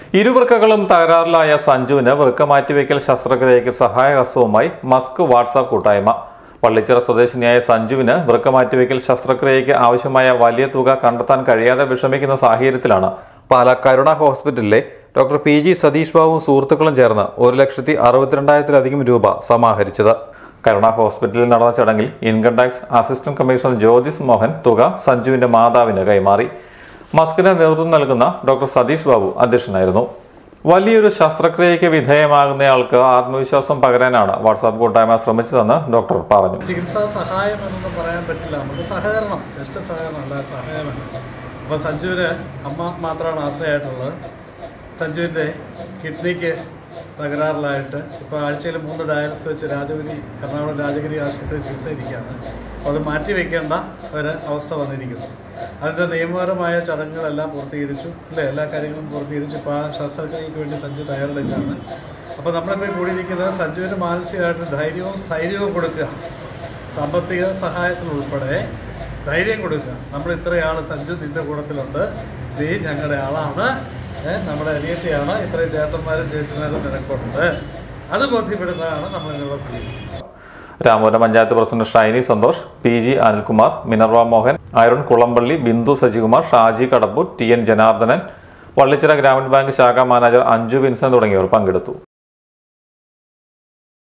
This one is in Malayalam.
ഇരുവൃക്കകളും തകരാറിലായ സഞ്ജുവിന് വൃക്ക മാറ്റിവെക്കൽ ശസ്ത്രക്രിയയ്ക്ക് സഹായഹസ്തവുമായി മസ്ക് വാട്സാപ്പ് കൂട്ടായ്മ പള്ളിച്ചിറ സ്വദേശിനിയായ സഞ്ജുവിന് വൃക്ക മാറ്റിവെക്കൽ ശസ്ത്രക്രിയയ്ക്ക് ആവശ്യമായ വലിയ തുക കണ്ടെത്താൻ കഴിയാതെ വിഷമിക്കുന്ന സാഹചര്യത്തിലാണ് പാലാ കരുണ ഹോസ്പിറ്റലിലെ ഡോക്ടർ പി ജി സതീഷ് ബാബുവും സുഹൃത്തുക്കളും ചേർന്ന് ഒരു ലക്ഷത്തി അറുപത്തിരണ്ടായിരത്തിലധികം രൂപ സമാഹരിച്ചത് കരുണ ഹോസ്പിറ്റലിൽ നടന്ന ചടങ്ങിൽ income tax assistant commissioner Jyothis Mohan തുക സഞ്ജുവിന്റെ മാതാവിന് കൈമാറി മസ്കിന് നേതൃത്വം നൽകുന്ന ഡോക്ടർ സതീഷ് ബാബു അധ്യക്ഷനായിരുന്നു വലിയൊരു ശസ്ത്രക്രിയയ്ക്ക് വിധേയമാകുന്നയാൾക്ക് ആത്മവിശ്വാസം പകരാനാണ് വാട്സാപ്പ് കൂട്ടായ്മ ശ്രമിച്ചതെന്ന് ഡോക്ടർ പറഞ്ഞു ചികിത്സാ സഹായം എന്നൊന്നും പറയാൻ പറ്റില്ല നമുക്ക് സഹകരണം ജസ്റ്റ് സഹകരണം അല്ല സഹായമല്ല അപ്പോൾ സഞ്ജുവിന് അമ്മ മാത്രമാണ് ആശ്രയമായിട്ടുള്ളത് സഞ്ജുവിൻ്റെ കിഡ്നിക്ക് തകരാറിലായിട്ട് ഇപ്പോൾ ആഴ്ചയിൽ മൂന്ന് ഡയാലിസിസ് വെച്ച് രാജഗിരി എറണാകുളം രാജഗിരി ആശുപത്രി ചികിത്സയിരിക്കുകയാണ് അപ്പോൾ അത് മാറ്റി വെക്കേണ്ട ഒരു അവസ്ഥ വന്നിരിക്കുന്നു അതിൻ്റെ നിയമപരമായ ചടങ്ങുകളെല്ലാം പൂർത്തീകരിച്ചു അല്ലേ എല്ലാ കാര്യങ്ങളും പൂർത്തീകരിച്ചു ഇപ്പോൾ ആ ശസ്ത്രക്രിയയ്ക്ക് വേണ്ടി സഞ്ജു തയ്യാറെടുക്കുകയാണ് അപ്പോൾ നമ്മളിപ്പോൾ കൂടിയിരിക്കുന്നത് സഞ്ജുവിന് മാനസികമായിട്ട് ധൈര്യവും സ്ഥൈര്യവും കൊടുക്കുക സാമ്പത്തിക സഹായത്തിൽ ഉൾപ്പെടെ ധൈര്യം കൊടുക്കുക നമ്മൾ ഇത്രയാൾ സഞ്ജു നിന്റെ കൂട്ടത്തിലുണ്ട് നീ ഞങ്ങളുടെ ആളാണ് ഏ, നമ്മുടെ അനിയത്തിയാണ് ഇത്രയും ചേട്ടന്മാരും ചേച്ചിമാരും നിനക്കുണ്ട് അത് ബോധ്യപ്പെടുന്നതാണ് നമ്മൾ ഇന്നുള്ള പുള്ളി Ramapuram panchayat president Shiny Santhosh P G Anilkumar Minerva Mohan Arun Kulampally Bindu Sajikumar Shaji Kadappoor T N Janardhanan Vallichira Grameen bank ശാഖാ മാനേജർ അഞ്ജു വിൻസൻ തുടങ്ങിയവർ പങ്കെടുത്തു